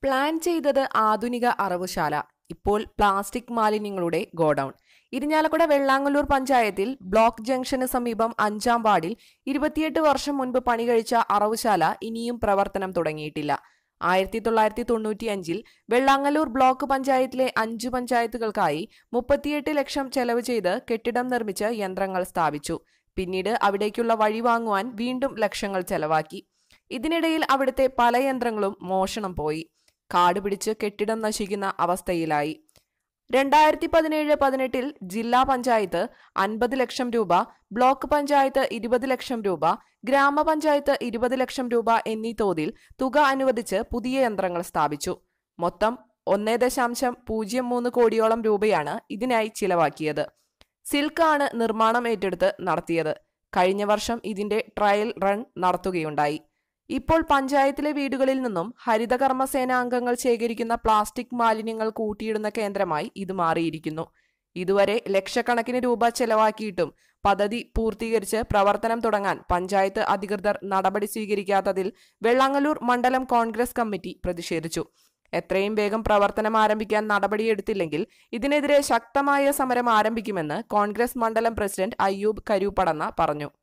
plan ചെയ്തത് ആധുനിക അറവുശാല ഇപ്പോൾ പ്ലാസ്റ്റിക് മാലിന്യങ്ങളുടെ ഗോഡൌൺ ഇരിഞ്ഞാലക്കുട വെള്ളാങ്ങല്ലൂർ പഞ്ചായത്തിൽ ബ്ലോക്ക് ജംഗ്ഷന് സമീപം അഞ്ചാം വാർഡിൽ ഇരുപത്തിയെട്ട് വർഷം മുൻപ് പണി കഴിച്ച അറവുശാല ഇനിയും പ്രവർത്തനം തുടങ്ങിയിട്ടില്ല ആയിരത്തി തൊള്ളായിരത്തി തൊണ്ണൂറ്റിയഞ്ചിൽ വെള്ളാങ്ങല്ലൂർ ബ്ലോക്ക് പഞ്ചായത്തിലെ അഞ്ചു പഞ്ചായത്തുകൾക്കായി മുപ്പത്തിയെട്ട് ലക്ഷം ചെലവ് ചെയ്ത് കെട്ടിടം നിർമ്മിച്ച് യന്ത്രങ്ങൾ സ്ഥാപിച്ചു പിന്നീട് അവിടേക്കുള്ള വഴി വാങ്ങുവാൻ വീണ്ടും ലക്ഷങ്ങൾ ചെലവാക്കി ഇതിനിടയിൽ അവിടുത്തെ പല യന്ത്രങ്ങളും മോഷണം പോയി കാട് പിടിച്ച് കെട്ടിടം നശിക്കുന്ന അവസ്ഥയിലായി രണ്ടായിരത്തി പതിനേഴ് പതിനെട്ടിൽ ജില്ലാ പഞ്ചായത്ത് അൻപത് ലക്ഷം രൂപ ബ്ലോക്ക് പഞ്ചായത്ത് ഇരുപത് ലക്ഷം രൂപ ഗ്രാമപഞ്ചായത്ത് ഇരുപത് ലക്ഷം രൂപ എന്നീ തോതിൽ തുക അനുവദിച്ച് പുതിയ യന്ത്രങ്ങൾ സ്ഥാപിച്ചു മൊത്തം ഒന്നേ ദശാംശം പൂജ്യം മൂന്ന് കോടിയോളം രൂപയാണ് ഇതിനായി ചിലവാക്കിയത് സിൽക്കാണ് നിർമ്മാണം ഏറ്റെടുത്ത് നടത്തിയത് കഴിഞ്ഞ വർഷം ഇതിന്റെ ട്രയൽ റൺ നടത്തുകയുണ്ടായി ഇപ്പോൾ പഞ്ചായത്തിലെ വീടുകളിൽ നിന്നും ഹരിതകർമ്മസേന അംഗങ്ങൾ ശേഖരിക്കുന്ന പ്ലാസ്റ്റിക് മാലിന്യങ്ങൾ കൂട്ടിയിടുന്ന കേന്ദ്രമായി ഇത് മാറിയിരിക്കുന്നു ഇതുവരെ ലക്ഷക്കണക്കിന് രൂപ ചെലവാക്കിയിട്ടും പദ്ധതി പൂർത്തീകരിച്ച് പ്രവർത്തനം തുടങ്ങാൻ പഞ്ചായത്ത് അധികൃതർ നടപടി സ്വീകരിക്കാത്തതിൽ വെള്ളാങ്ങല്ലൂർ മണ്ഡലം കോൺഗ്രസ് കമ്മിറ്റി പ്രതിഷേധിച്ചു എത്രയും വേഗം പ്രവർത്തനം ആരംഭിക്കാൻ നടപടിയെടുത്തില്ലെങ്കിൽ ഇതിനെതിരെ ശക്തമായ സമരം ആരംഭിക്കുമെന്ന് കോൺഗ്രസ് മണ്ഡലം പ്രസിഡന്റ് അയ്യൂബ് കരൂപ്പടന്ന പറഞ്ഞു